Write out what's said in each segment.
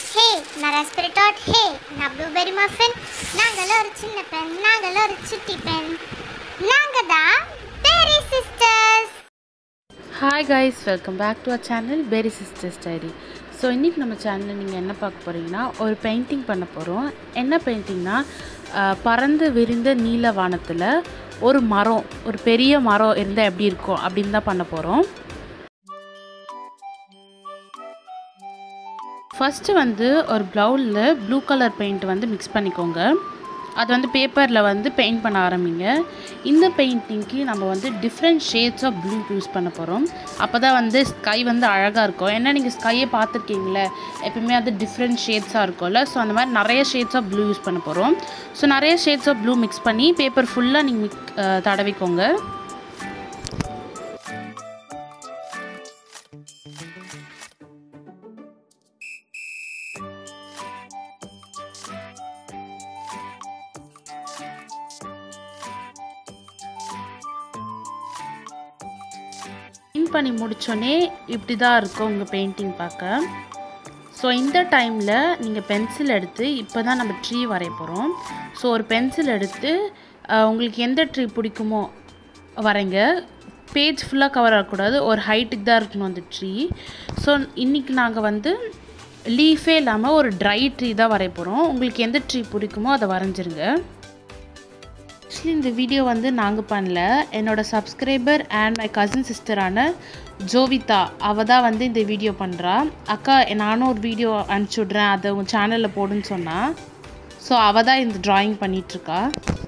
ஹே நான் ரெஸ்பிரேட்டாட் ஹே நான் blueberry muffin நாங்களும் ஒரு சின்ன பெண் நாங்களும் ஒரு சுட்டி பெண் நாங்கள் தான் Berry sisters hi guys welcome back to a channel Berry sisters diary so இன்றைக்கி நம்ம சேனலில் நீங்கள் என்ன பார்க்க போகிறீங்கன்னா ஒரு பெயிண்டிங் பண்ண போகிறோம் என்ன பெயிண்டிங்னா பறந்து விரிந்த நீல வானத்தில் ஒரு மரம் ஒரு பெரிய மரம் இருந்தால் எப்படி இருக்கும் அப்படின்னு தான் பண்ண போகிறோம் ஃபஸ்ட்டு வந்து ஒரு ப்ளவுலில் ப்ளூ கலர் பெயிண்ட் வந்து மிக்ஸ் பண்ணிக்கோங்க அது வந்து பேப்பரில் வந்து பெயிண்ட் பண்ண ஆரம்பிங்க இந்த பெயிண்டிங்க்கு நம்ம வந்து different shades of blue use பண்ண போகிறோம் அப்போ தான் வந்து ஸ்கை வந்து அழகாக இருக்கும் ஏன்னா நீங்கள் ஸ்கையை பார்த்துருக்கீங்களே எப்பயுமே அது டிஃப்ரெண்ட் ஷேட்ஸாக இருக்கும்ல ஸோ அந்த மாதிரி நிறைய ஷேட்ஸ் ஆஃப் ப்ளூ யூஸ் பண்ண போகிறோம் ஸோ நிறைய ஷேட்ஸ் ஆஃப் ப்ளூ மிக்ஸ் பண்ணி பேப்பர் ஃபுல்லாக நீங்கள் மிக் தடவிக்கோங்க பெயிண்ட் பண்ணி முடித்தோடனே இப்படி தான் இருக்கும் உங்கள் பெயிண்டிங் பார்க்க ஸோ இந்த டைமில் நீங்கள் பென்சில் எடுத்து இப்போ தான் நம்ம ட்ரீ வரைய போகிறோம் ஸோ ஒரு பென்சில் எடுத்து அஹ், உங்களுக்கு எந்த ட்ரீ பிடிக்குமோ வரைங்க பேஜ் ஃபுல்லாக கவர் ஆகக்கூடாது ஒரு ஹைட்டுக்கு தான் இருக்கணும் அந்த ட்ரீ ஸோ இன்றைக்கி நாங்கள் வந்து லீஃபே இல்லாமல் ஒரு ட்ரை ட்ரீ தான் வரைய போகிறோம் உங்களுக்கு எந்த ட்ரீ பிடிக்குமோ அதை வரைஞ்சிருங்க ஆக்சுவலி இந்த வீடியோ வந்து நாங்கள் பண்ணல என்னோட சப்ஸ்கிரைபர் அண்ட் மை கசின் சிஸ்டரான ஜோவிதா அவள் தான் வந்து இந்த வீடியோ பண்ணுறா அக்கா நானும் ஒரு வீடியோ அனுப்பிச்சி விட்றேன் அதை உங்கள் சேனலில் போடுன்னு சொன்னா ஸோ அவள் தான் இந்த ட்ராயிங் பண்ணிகிட்ருக்கா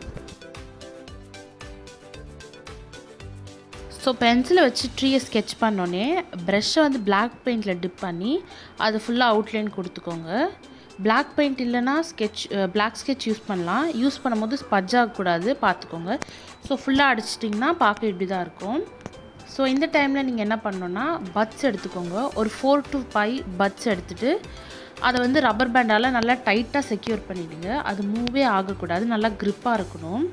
ஸோ பென்சிலை வச்சு ட்ரீயை ஸ்கெட்ச் பண்ணோன்னே ப்ரெஷ்ஷை வந்து பிளாக் பெயிண்டில் டிப் பண்ணி அது ஃபுல்லாக அவுட்லைன் கொடுத்துக்கோங்க பிளாக் பெயிண்ட் இல்லைன்னா ஸ்கெட்ச் பிளாக் ஸ்கெட்ச் யூஸ் பண்ணலாம் யூஸ் பண்ணும்போது ஸ்பஜ் ஆகக்கூடாது பார்த்துக்கோங்க ஸோ ஃபுல்லாக அடிச்சிட்டிங்கன்னா பார்க்க இப்படி தான் இருக்கும் ஸோ இந்த டைமில் நீங்கள் என்ன பண்ணணுன்னா பட்ஸ் எடுத்துக்கோங்க ஒரு ஃபோர் டு ஃபைவ் பட்ஸ் எடுத்துகிட்டு அதை வந்து ரப்பர் பேண்டால் நல்லா டைட்டாக செக்யூர் பண்ணிவிடுங்க அது மூவே ஆகக்கூடாது நல்லா க்ரிப்பாக இருக்கணும்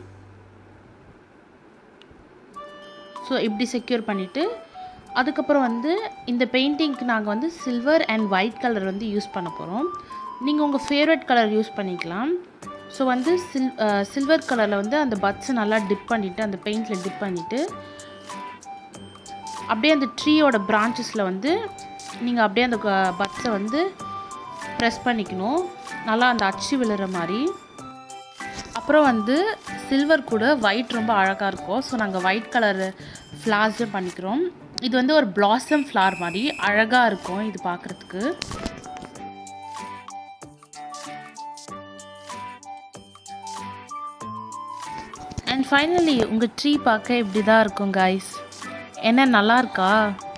ஸோ இப்படி செக்யூர் பண்ணிவிட்டு அதுக்கப்புறம் வந்து இந்த பெயிண்டிங்க்கு நாங்கள் வந்து சில்வர் அண்ட் ஒயிட் கலர் வந்து யூஸ் பண்ண போகிறோம் நீங்கள் உங்கள் ஃபேவரட் கலர் யூஸ் பண்ணிக்கலாம் ஸோ வந்து சில் சில்வர் கலரில் வந்து அந்த பட்ஸை நல்லா டிப் பண்ணிவிட்டு அந்த பெயிண்டில் டிப் பண்ணிவிட்டு அப்படியே அந்த ட்ரீயோட பிரான்ச்சஸில் வந்து நீங்கள் அப்படியே அந்த பட்ஸை வந்து ப்ரெஸ் பண்ணிக்கணும் நல்லா அந்த அச்சு விழுற மாதிரி அப்புறம் வந்து சில்வர் கூட ஒயிட் ரொம்ப அழகாக இருக்கும் ஸோ நாங்கள் ஒயிட் கலர் ஃப்ளார்ஸும் பண்ணிக்கிறோம் இது வந்து ஒரு பிளாசம் ஃப்ளார் மாதிரி அழகாக இருக்கும் இது பார்க்குறதுக்கு அண்ட் ஃபைனலி உங்கள் ட்ரீ பார்க்க இப்படி தான் இருக்கும் கைஸ் என்ன நல்லா இருக்கா